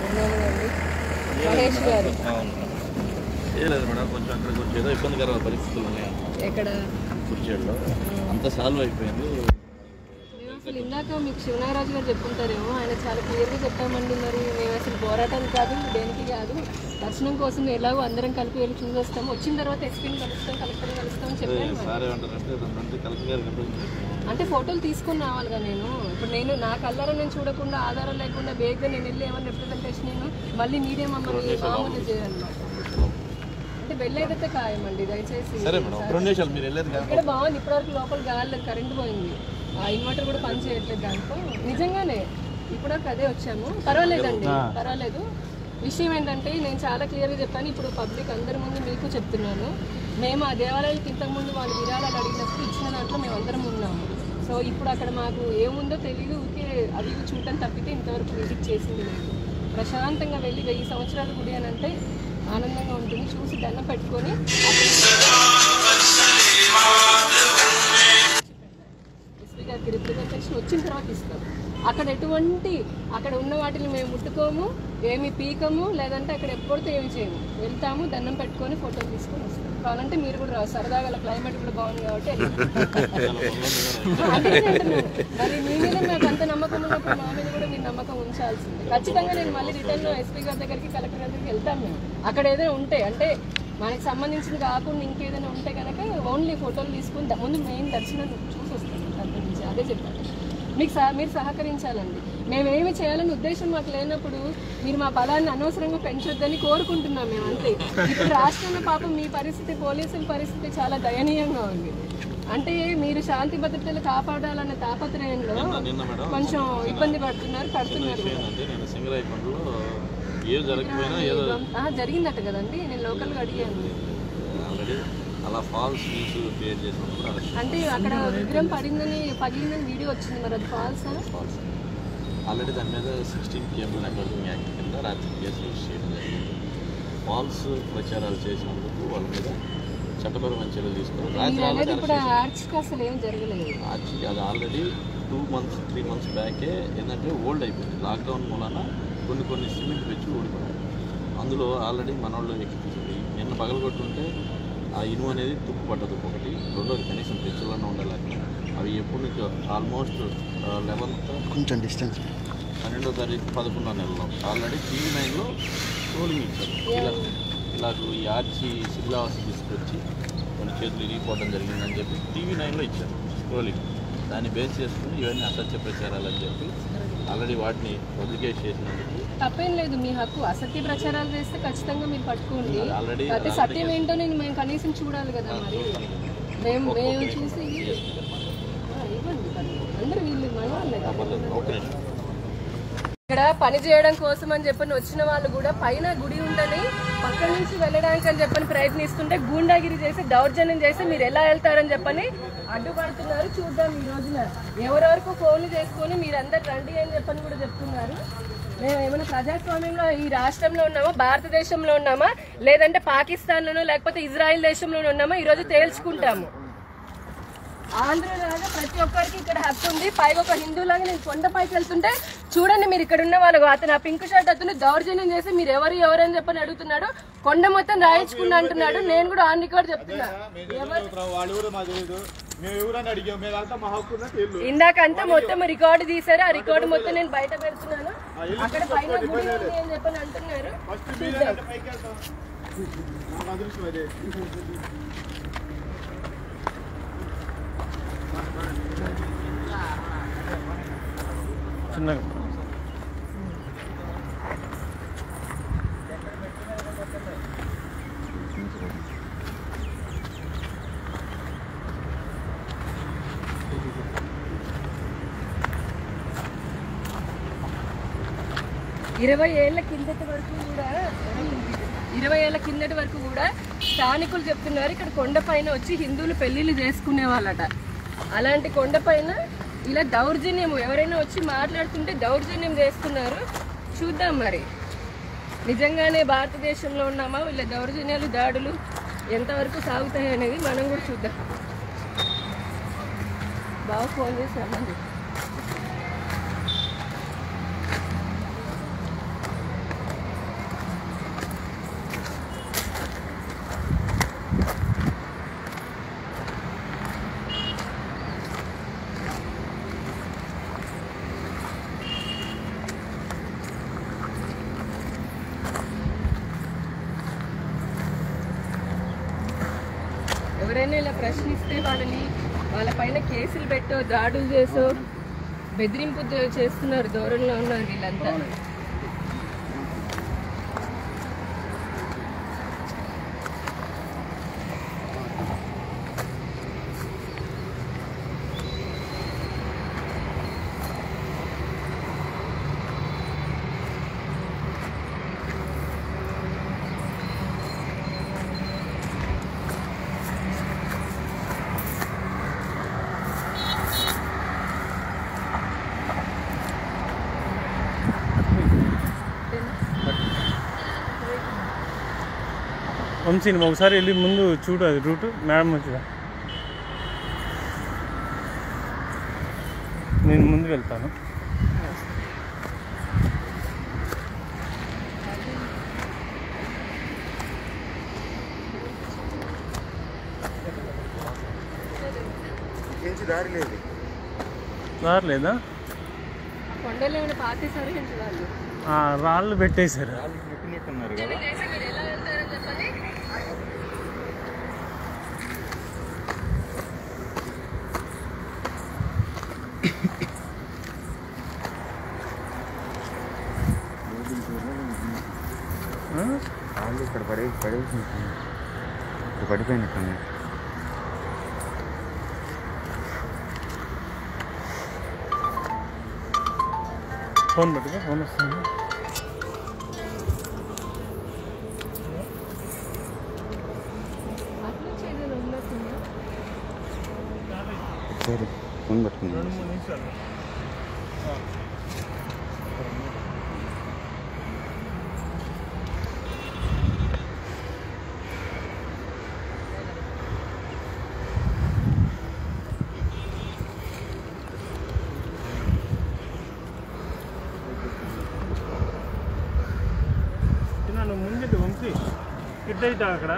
అవునండి మహేష్ గారు అవును ఏ లేదు మేడం కొంచెం అక్కడ కొంచెం ఏదో ఇబ్బందికరమైన పరిస్థితులు ఉన్నాయి ఎక్కడ కుర్చీలో అంత సాల్వ్ అయిపోయింది మేము అసలు ఇందాక మీకు శివనాగరాజు గారు చెప్పుంటారేమో ఆయన చాలా క్లియర్గా చెప్పామండి మరి మేము అసలు పోరాటానికి కాదు దేనికి కాదు దర్శనం కోసం ఎలాగో అందరం కలిపి వెళ్ళి చూసొస్తాము వచ్చిన తర్వాత ఎస్పీని కలుస్తాం కలెక్టర్ని కలుస్తాం అని చెప్పాను మరి. సార్ ఏమంటారంటే రెండు కలెక్టర్ గారికి అప్రోచ్ అంటే ఫోటోలు తీసుకొని రావాలిగా నేను ఇప్పుడు నేను నా కల్లర నేను చూడకుండా ఆధారం లేకుండా బేగ్గా నేను వెళ్ళి ఏమైనా రిప్రజెంటేషన్ నేను మళ్ళీ మీరే మమ్మల్ని మామూలు చేయాలన్నమాట అంటే వెళ్ళేదైతే ఖాయమండి దయచేసి సరే మేడం ఒక రెండు నిమిషాలు మీరు వెళ్ళేది కాదు ఇక్కడ బాగుంది ఇప్పటివరకు లోపల గాలి కరెంట్ పోయింది ఆ ఇన్వర్టర్ కూడా పని చేయట్లేదు దాంట్లో నిజంగానే ఇప్పటివరకు అదే వచ్చాము పర్వాలేదండి పర్వాలేదు విషయం ఏంటంటే నేను చాలా క్లియర్గా చెప్పాను ఇప్పుడు పబ్లిక్ అందరి ముందు మీకు చెప్తున్నాను మేము ఆ దేవాలయానికి ఇంతకుముందు వాళ్ళు విరాళాలు అడిగినప్పుడు ఇచ్చిన దాంట్లో మేము అందరం ఉన్నాము సో ఇప్పుడు అక్కడ మాకు ఏముందో తెలియదు ఊరికే అవి ఇవి చూడటం తప్పితే ఇంతవరకు విజిట్ చేసింది లేదు ప్రశాంతంగా వెళ్ళి వెయ్యి సంవత్సరాల గుడి అని అంటే ఆనందంగా ఉంటుంది చూసి దండం పెట్టుకొని ఎస్పీ గారికి రిప్రజెంటేషన్ వచ్చిన తర్వాత ఇస్తాం అక్కడ ఎటువంటి అక్కడ ఉన్న వాటిని మేము ముట్టుకోము ఏమి పీకము లేదంటే అక్కడ ఎప్పటితో ఏమి చేయము వెళ్తాము దండం పెట్టుకొని ఫోటోలు తీసుకొని వస్తాం కావాలంటే మీరు కూడా రా సరదాగా అలా క్లైమేట్ కూడా బాగుంది కాబట్టి అదే చెప్తున్నాను. మరి మీ మీద నాకు అంత నమ్మకం ఉన్నప్పుడు మా మీద కూడా మీరు నమ్మకం ఉంచాల్సింది ఖచ్చితంగా నేను మళ్ళీ రిటర్న్ ఎస్పీ గారి దగ్గరికి కలెక్టర్ గారి దగ్గరికి వెళ్తాను మేము అక్కడ ఏదైనా ఉంటే అంటే మనకి సంబంధించింది కాకుండా ఇంకేదైనా ఉంటే కనుక ఓన్లీ ఫోటోలు తీసుకుని ద- ముందు మెయిన్ దర్శనం చూసి వస్తాను దాని గురించి అదే చెప్పాను మీకు సహ మీరు సహకరించాలండి మేమేమి చేయాలని ఉద్దేశం మాకు లేనప్పుడు మీరు మా బలాన్ని అనవసరంగా పెంచొద్దని కోరుకుంటున్నాం మేము అంతే ఇప్పుడు రాష్ట్రంలో పాపం మీ పరిస్థితి పోలీసుల పరిస్థితి చాలా దయనీయంగా ఉంది అంటే మీరు శాంతి భద్రతలు కాపాడాలన్న తాపత్రయంలో నిన్న మేడం కొంచెం ఇబ్బంది పడుతున్నారు పడుతున్నారు విషయం ఏంటంటే నేను సింగరాయి పనులు ఏం జరగకపోయినా ఏదో ఆ, జరిగిందట కదండి నేను లోకల్గా అడిగాను ఆల్రెడీ అలా ఫాల్స్ న్యూస్ క్రియేట్ చేసినప్పుడు అరెస్ట్ అంటే అక్కడ విగ్రహం పడిందని పగిలిందని వీడియో వచ్చింది మరి అది ఫాల్సా ఫాల్స్ ఆల్రెడీ దాని మీద సిక్స్టీన్ కేబుల్ నెట్వర్కింగ్ యాక్ట్ కింద రాత్రి కేసు రిజిస్టర్ చేయడం జరిగింది ఫాల్స్ ప్రచారాలు చేసినందుకు వాళ్ళ మీద చట్టపరమైన చర్యలు తీసుకున్నారు రాత్రి మీరు అనేది ఆల్రెడీ ఇప్పుడు ఆర్ట్స్కి అసలు ఏం జరగలేదు యాక్చువల్లీ అది already two months three months బ్యాకే ఏంటంటే ఓల్డ్ అయిపోయింది లాక్డౌన్ మూలన కొన్ని కొన్ని సిమెంట్ పెంచి ఊడిపోయాయి అందులో ఆల్రెడీ మనోళ్ళు ఎక్కించారు నిన్న పగలగొట్టుంటే ఆ ఇనుము అనేది తుప్పు పడ్డదు ఒకటి రెండోది కనీసం పెంచులన్నా ఉండాలి అవి ఎప్పటి నుంచో ఆల్మోస్ట్ లెవెన్త్ కొంచెం డిస్టెన్స్ పన్నెండో తారీఖు పదకొండో నెలలో ఆల్రెడీ టీవీ నైన్లో ట్రోలింగ్ ఇచ్చారు ఇలా ఇలాగ ఈ ఆర్చి శిథిలావాసి తీసుకొచ్చి కొన్ని చేతులు ఇరిగిపోవడం జరిగిందని చెప్పి టీవీ నైన్లో ఇచ్చారు ట్రోలింగ్ దాన్ని బేస్ చేసుకుని ఇవన్నీ అసత్య ప్రచారాలు అని చెప్పి ఆల్రెడీ వాటిని పబ్లికేట్ చేసినందుకు తప్పేం లేదు మీ హక్కు అసత్య ప్రచారాలు చేస్తే ఖచ్చితంగా మీరు పట్టుకోండి అది ఆల్రెడీ అయితే సత్యం ఏంటో నేను మేము కనీసం చూడాలి కదా మరి మేము మేము చూసి ఆ, ఇవ్వండి పర్లేదు. అందరూ వీళ్ళు మన వాళ్ళే కదా. ఒక నిమిషం ఇక్కడ పని చేయడం కోసం అని చెప్పని వచ్చిన వాళ్ళు కూడా పైన గుడి ఉందని పక్క నుంచి వెళ్ళడానికి అని చెప్పని ప్రయత్నిస్తుంటే గూండాగిరి చేసి దౌర్జన్యం చేసి మీరు ఎలా వెళ్తారని చెప్పని అడ్డుపడుతున్నారు చూద్దాం ఈ రోజున ఎవరెవరికి ఫోన్లు చేసుకొని మీరందరు రండి అని చెప్పని కూడా చెప్తున్నారు మేము ఏమైనా ప్రజాస్వామ్యంలో ఈ రాష్ట్రంలో ఉన్నామా భారతదేశంలో ఉన్నామా లేదంటే పాకిస్తాన్లోనో లేకపోతే ఇజ్రాయెల్ దేశంలోనో ఉన్నామా ఈరోజు తేల్చుకుంటాము ఆంధ్రలాగా ప్రతి ఒక్కరికి ఇక్కడ హక్కు ఉంది పైగా ఒక హిందువులాగా నేను కొండపైకి వెళ్తుంటే చూడండి మీరు ఇక్కడ ఉన్న వాళ్ళు అతను ఆ పింక్ షర్ట్ అతను దౌర్జన్యం చేసి మీరు ఎవరు ఎవరు అని చెప్పని అడుగుతున్నాడు కొండ మొత్తం రాయించుకున్నా అంటున్నాడు నేను కూడా ఆన్ రికార్డ్ చెప్తున్నా ఎవరు వాళ్ళు కూడా మాకు తెలియదు మేము ఎవరని అడిగాం మేము అంతా మా హక్కు ఉన్నట్టు ఇల్లు ఇందాక అంతా మొత్తం రికార్డు తీశారు ఆ రికార్డు మొత్తం నేను బయట పెడుతున్నాను అక్కడ పైన గుడి ఉంది అని చెప్పని అంటున్నారు ఫస్ట్ మీరే అంటే పైకి వెళ్తాం మాకు అదృష్టం అదే చిన్నగా ఇరవై ఏళ్ల కిందటి వరకు కూడా ఇరవై ఏళ్ల కిందటి వరకు కూడా స్థానికులు చెప్తున్నారు ఇక్కడ కొండపైన వచ్చి హిందువులు పెళ్లిళ్ళు చేసుకునే వాళ్ళట అలాంటి కొండపైన ఇలా దౌర్జన్యం ఎవరైనా వచ్చి మాట్లాడుతుంటే దౌర్జన్యం చేస్తున్నారు చూద్దాం మరి నిజంగానే భారతదేశంలో ఉన్నామా వీళ్ళ దౌర్జన్యాలు దాడులు ఎంతవరకు సాగుతాయి అనేది మనం కూడా చూద్దాం బాగా ఫోన్ చేసి రమ్మని చెప్పు. ఎవరైనా ఇలా ప్రశ్నిస్తే వాళ్ళని వాళ్ళ పైన కేసులు పెట్టో దాడులు చేసో బెదిరింపు చే- చేస్తున్నారు దూరంలో ఉన్నారు వీళ్ళంతా వంశీ నువ్వు ఒకసారి వెళ్ళి ముందు చూడు అది రూట్ మేడం వచ్చిందా నేను ముందు వెళ్తాను దారి లేదు లేదా కొండలు ఏమైనా పాతేశారు ఏంటి వాళ్ళు ఆ, రాళ్ళు పెట్టేశారు పెట్టినట్టున్నారు కదా చేసి మీరు ఎలా వెళ్తారని చెప్పండి ఆ? వాళ్ళు ఇక్కడ పడే పడేసి ఇక్కడ పడిపోయినట్టుంది ఫోన్ పట్టుకో ఫోన్ వస్తుంది అట్లా చేయలేదు ఉన్నట్టుందా సరే ఫోన్ పట్టుకున్నాను రెండు మూడు నిమిషాలు తిన్నాను ముందు వంశీ ఇట్టయితే అక్కడ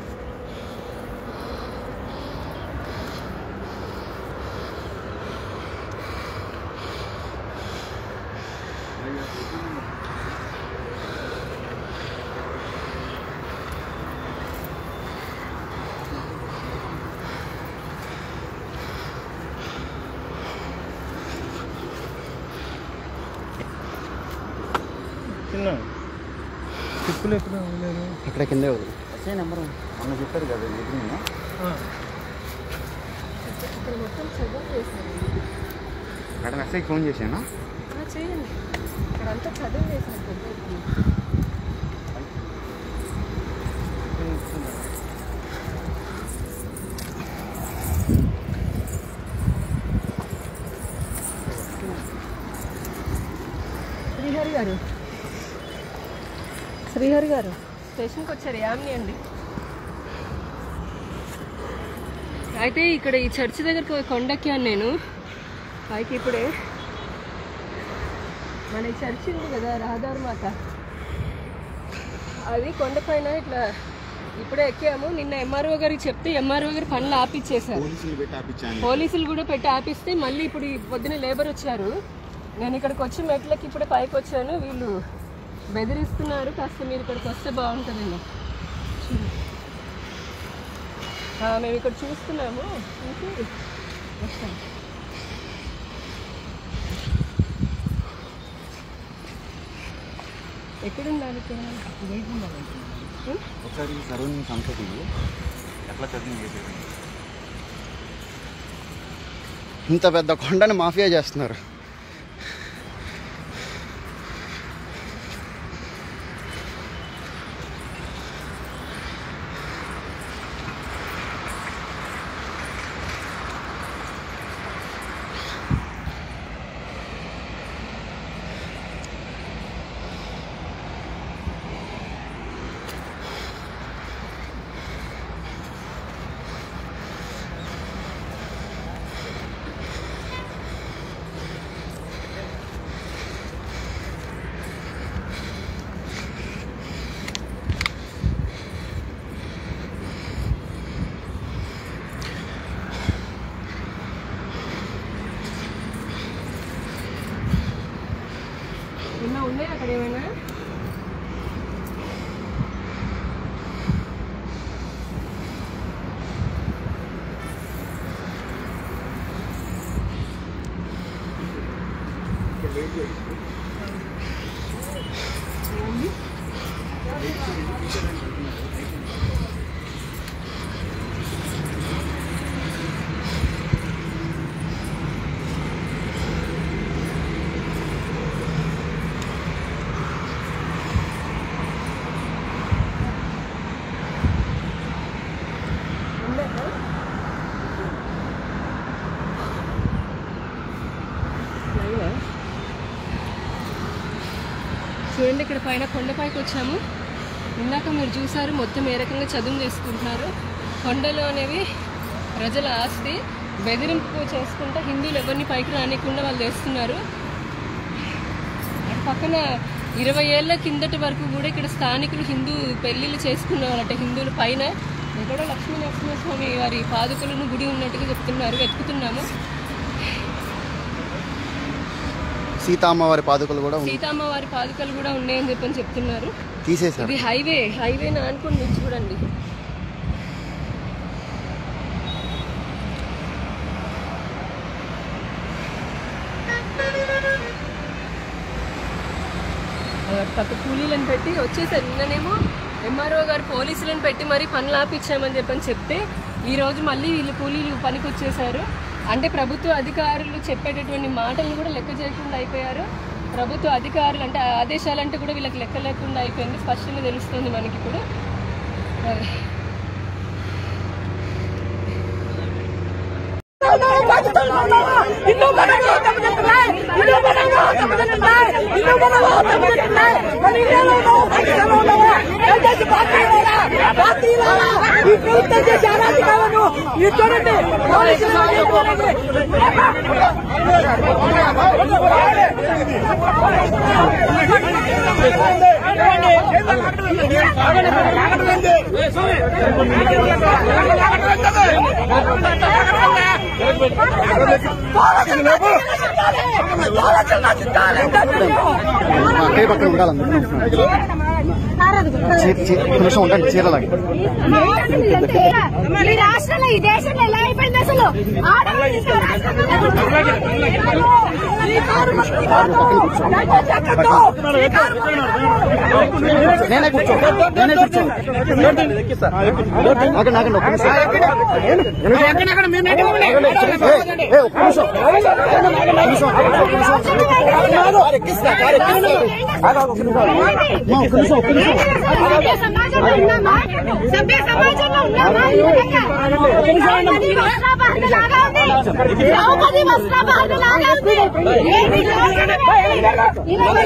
చిన్న చెప్పులు ఎక్కడ లేదు అక్కడ కిందే వదిలి అసే నెంబర్ మొన్న చెప్పారు కదా ఎదురు ఇక్కడ మొత్తం చదువు చేశారు అక్కడ మెసేజ్ ఫోన్ చేశాను ఆ, చేయండి ఇక్కడ అంతా చదువు చేశారు పెద్దకి. శ్రీహరి గారు శ్రీహరి గారు స్టేషన్కి వచ్చారు యామిని అండి అయితే ఇక్కడ ఈ చర్చి దగ్గరికి ఒక కొండెక్కాను నేను పైకి ఇప్పుడే మన ఈ చర్చి ఉంది కదా రహదారి మాత అది కొండపైన ఇట్లా ఇప్పుడే ఎక్కాము నిన్న ఎంఆర్ఓ గారికి చెప్తే ఎంఆర్ఓ గారు పనులు ఆపిచ్చేశారు పోలీసులు పెట్టి ఆపించాను పోలీసులు కూడా పెట్టి ఆపిస్తే మళ్ళీ ఇప్పుడు ఈ పొద్దున లేబర్ వచ్చారు నేను ఇక్కడికి వచ్చి మెట్లకి ఇప్పుడే పైకి వచ్చాను వీళ్ళు బెదిరిస్తున్నారు కాస్త మీరు ఇక్కడికి వస్తే బాగుంటుందండి ఆ, మేము ఇక్కడ చూస్తున్నాము చూసి వస్తాం ఎక్కడున్నారు ఇక్కడ ఉం? ఒకసారి సరౌండింగ్స్ అంతా తిరిగి ఎట్లా చదివి ఇంత పెద్ద కొండని మాఫియా చేస్తున్నారు ఏమైనా ఉన్నాయి అక్కడ ఏమైనా చూడండి ఇక్కడ పైన కొండపైకి వచ్చాము ఇందాక మీరు చూసారు మొత్తం ఏ రకంగా చదువు చేసుకుంటున్నారు కొండలు అనేవి ప్రజల ఆస్తి బెదిరింపు చేసుకుంటా హిందువులు ఎవరిని పైకి రానికుండా వాళ్ళు చేస్తున్నారు అటు పక్కన ఇరవై ఏళ్ళ కిందటి వరకు కూడా ఇక్కడ స్థానికులు హిందూ పెళ్లిళ్ళు చేసుకునేవారట హిందువుల పైన ఎక్కడో లక్ష్మీ నరసింహస్వామి వారి పాదుకలను గుడి ఉన్నట్టుగా చెప్తున్నారు వెతుకుతున్నాము సీతామ్మవారి పాదుకలు కూడా ఉంది. సీతమ్మ వారి పాదుకలు కూడా ఉన్నాయని చెప్పని చెప్తున్నారు తీసేశారు ఇది హైవే హైవే అనుకోండి మీరు చూడండి అటు పక్క కూలీలను పెట్టి వచ్చేసారు నిన్ననేమో ఎంఆర్ఓ గారు పోలీసులను పెట్టి మరీ పనులు ఆపిచ్చామని చెప్పని చెప్తే ఈ రోజు మళ్ళీ వీళ్ళు కూలీలు పనికి వచ్చేసారు అంటే ప్రభుత్వ అధికారులు చెప్పేటటువంటి మాటలను కూడా లెక్క చేయకుండా అయిపోయారు ప్రభుత్వ అధికారులు అంటే ఆ ఆదేశాలంటే కూడా వీళ్ళకి లెక్క లేకుండా అయిపోయింది స్పష్టంగా తెలుస్తుంది మనకి ఇప్పుడు మరి అక్కడే పక్కన ఉండాలి చీ- చీ- ఒక నిమిషం ఉండండి చీరలాగి ఈ రాష్ట్రంలో ఈ దేశంలో ఎలా అయిపోయింది అసలు ఆడవాళ్ళు ఇంకా రాష్ట్రంలో ఈ కారు ఈ కారు ఈ కారు నేనే కూర్చో నేనే కూర్చో ఆగండి ఆగండి ఒక్క నిమిషం ఏ, ఏ, ఒక్క నిమిషం ఒక్క నిమిషం ఒక్క నిమిషం అమ్మా, ఒక్క నిమిషం ఒక్క నిమిషం సభ్య సమాజంలో ఉన్నామా సభ్య సమాజంలో ఉన్నామా ఈ విధంగా ద్రౌపది వస్త్రాపహరణ లాగా ఉంది ద్రౌపది వస్త్రాపహరణ లాగా ఉంది ఏంటి ద్రౌపది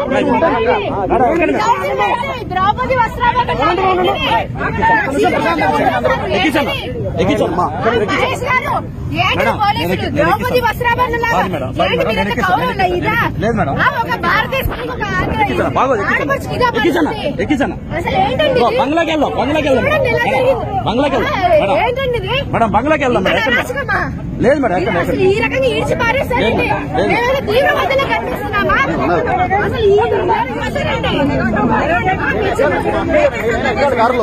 వస్త్రాపహరణ? ద్రౌపది వస్త్రాపహరణ లాగా ఏంటిది? అమ్మా మహేష్ గారు ఏంటి పోలీసులు ద్రౌపది వస్త్రాభరణ లాగా ఏంటి మీరంతా కౌరవులా ఇదా? ఆ, ఒక భారతీయ స్త్రీకి ఒక ఆగ్రహం. ఆడపడుచుకి ఇదా పరిస్థితి? అసలు ఏంటండి ఇది? బంగ్లాకి వెళ్దాం బంగ్లాకి వెళ్దాం చూడండి ఎలా జరిగింది. బంగ్లాకి వెళ్దాం ఆ, మేడం. ఏంటండి ఇది? మేడం బంగ్లాకి వెళ్దాం ఇంత మేడం ఎక్కడ అరాచకమా? లేదు మేడం ఇది ఎక్కడ అసలు ఈ రకంగా ఈడ్చి పారేస్తారండి లేదు, లేదు. మేమేదో తీవ్రవాదులు కనిపిస్తున్నామా అసలు ఈ అసలేంటి? కారులో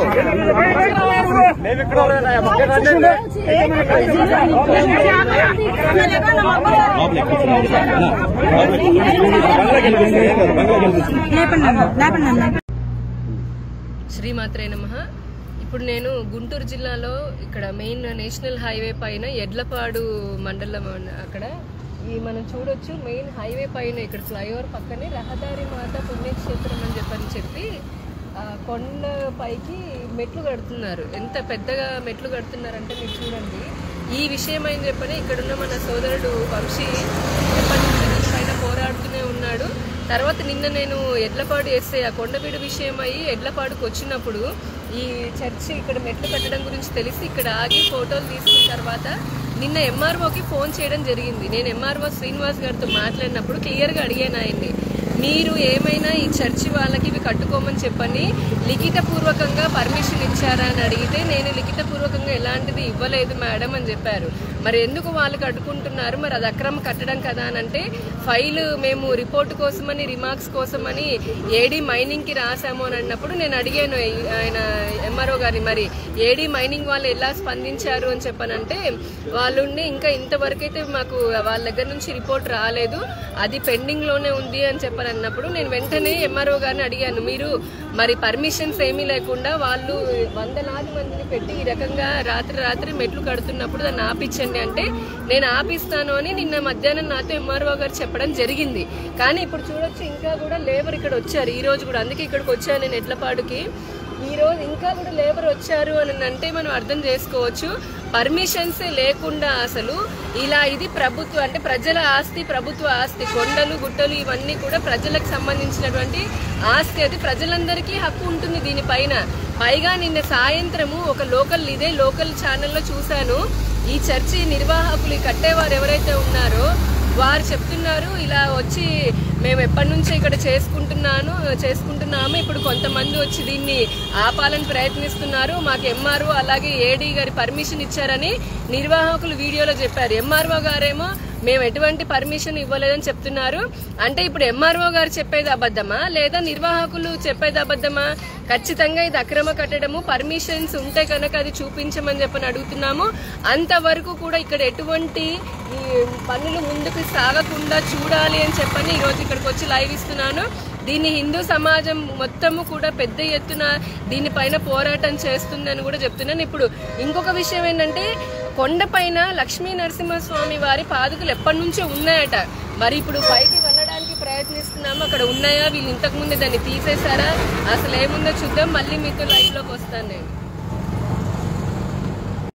లోపలికి కూర్చోండి. అన్న, లోపలికి కూర్చోండి. బంగ్లాకి వెళ్ళి కూర్చోండి. బంగ్లాకి వెళ్ళి కూర్చోండి. శ్రీమాత్రే నమ ఇప్పుడు నేను గుంటూరు జిల్లాలో ఇక్కడ మెయిన్ నేషనల్ హైవే పైన ఎడ్లపాడు మండలం అన్న- అక్కడ ఈ మనం చూడొచ్చు మెయిన్ హైవే పైన ఇక్కడ ఫ్లైఓవర్ పక్కనే రహదారి మాత పుణ్యక్షేత్రం అని చెప్పని చెప్పి ఆ, కొండ పైకి మెట్లు కడుతున్నారు ఎంత పెద్దగా మెట్లు కడుతున్నారంటే మీరు చూడండి ఈ విషయం అని చెప్పని ఇక్కడున్న మన సోదరుడు వంశీ ఎప్పటి నుంచి దీనిపైన పోరాడుతూనే ఉన్నాడు తర్వాత నిన్న నేను ఎడ్లపాడు వేస్తే ఆ కొండవీడు విషయం అయ్యి ఎడ్లపాడుకు వచ్చినప్పుడు ఈ చర్చి ఇక్కడ మెట్లు కట్టడం గురించి తెలిసి ఇక్కడ ఆగి ఫోటోలు తీసుకున్న తర్వాత నిన్న ఎంఆర్ఓకి ఫోన్ చేయడం జరిగింది నేను ఎంఆర్ఓ శ్రీనివాస్ గారితో మాట్లాడినప్పుడు క్లియర్గా అడిగాను ఆయన్ని మీరు ఏమైనా ఈ చర్చి వాళ్ళకి ఇవి కట్టుకోమని చెప్పని లిఖితపూర్వకంగా పర్మిషన్ ఇచ్చారా అని అడిగితే నేను లిఖితపూర్వకంగా ఎలాంటిది ఇవ్వలేదు మేడం అని చెప్పారు మరి ఎందుకు వాళ్ళు కట్టుకుంటున్నారు మరి అది అక్రమ కట్టడం కదా అని అంటే ఫైల్ మేము రిపోర్ట్ కోసమని రిమార్క్స్ కోసమని ఏడీ మైనింగ్ కి రాసాము అని అన్నప్పుడు నేను అడిగాను ఈ- ఆయన ఎంఆర్ఓ గారిని మరి ఏడీ మైనింగ్ వాళ్ళు ఎలా స్పందించారు అని చెప్పానంటే వాళ్ళుండి ఇంకా ఇంతవరకు అయితే మాకు వాళ్ళ దగ్గర నుంచి రిపోర్ట్ రాలేదు అది పెండింగ్ లోనే ఉంది అని చెప్పని అన్నప్పుడు నేను వెంటనే ఎంఆర్ఓ గారిని అడిగాను మీరు మరి పర్మిషన్స్ ఏమీ లేకుండా వాళ్ళు వందలాది మందిని పెట్టి ఈ రకంగా రాత్రి రాత్రి మెట్లు కడుతున్నప్పుడు దాన్ని ఆపించండి అంటే నేను ఆపిస్తాను అని నిన్న మధ్యాహ్నం నాతో ఎంఆర్ఓ గారు చెప్పడం జరిగింది కానీ ఇప్పుడు చూడొచ్చు ఇంకా కూడా లేబర్ ఇక్కడ వచ్చారు ఈ రోజు కూడా అందుకే ఇక్కడికి వచ్చాను నేను ఎడ్లపాడుకి ఈ రోజు ఇంకా కూడా లేబర్ వచ్చారు అని అంటే మనం అర్థం చేసుకోవచ్చు పర్మిషన్స్ లేకుండా అసలు ఇలా ఇది ప్రభుత్వ అంటే ప్రజల ఆస్తి ప్రభుత్వ ఆస్తి కొండలు గుట్టలు ఇవన్నీ కూడా ప్రజలకు సంబంధించినటువంటి ఆస్తి అది ప్రజలందరికీ హక్కు ఉంటుంది దీనిపైన పైగా నిన్న సాయంత్రము ఒక లోకల్ ఇదే లోకల్ ఛానల్లో చూశాను ఈ చర్చి నిర్వాహకులు ఈ కట్టేవారు ఎవరైతే ఉన్నారో వారు చెప్తున్నారు ఇలా వచ్చి మేము ఎప్పటి నుంచో ఇక్కడ చేసుకుంటున్నాను చేసుకుంటున్నాము ఇప్పుడు కొంతమంది వచ్చి దీన్ని ఆపాలని ప్రయత్నిస్తున్నారు మాకు ఎంఆర్ఓ అలాగే ఏడీ గారి పర్మిషన్ ఇచ్చారని నిర్వాహకులు వీడియోలో చెప్పారు ఎంఆర్ఓ గారేమో మేము ఎటువంటి పర్మిషన్ ఇవ్వలేదని చెప్తున్నారు అంటే ఇప్పుడు ఎంఆర్ఓ గారు చెప్పేది అబద్ధమా లేదా నిర్వాహకులు చెప్పేది అబద్ధమా ఖచ్చితంగా ఇది అక్రమ కట్టడము పర్మిషన్స్ ఉంటే కనుక అది చూపించమని చెప్పని అడుగుతున్నాము అంతవరకు కూడా ఇక్కడ ఎటువంటి ఈ పనులు ముందుకు సాగకుండా చూడాలి అని చెప్పని ఈరోజు ఇక్కడికి వచ్చి లైవ్ ఇస్తున్నాను దీన్ని హిందూ సమాజం మొత్తము కూడా పెద్ద ఎత్తున దీనిపైన పోరాటం చేస్తుందని కూడా చెప్తున్నాను ఇప్పుడు ఇంకొక విషయం ఏంటంటే కొండపైన లక్ష్మీ నరసింహస్వామి వారి పాదుకలు ఎప్పటి నుంచో ఉన్నాయట మరి ఇప్పుడు పైకి వెళ్ళడానికి ప్రయత్నిస్తున్నాము అక్కడ ఉన్నాయా వీళ్ళు ఇంతకు ముందే దాన్ని తీసేశారా అసలు ఏముందో చూద్దాం మళ్ళీ మీతో లైవ్ లోకి వస్తాను నేను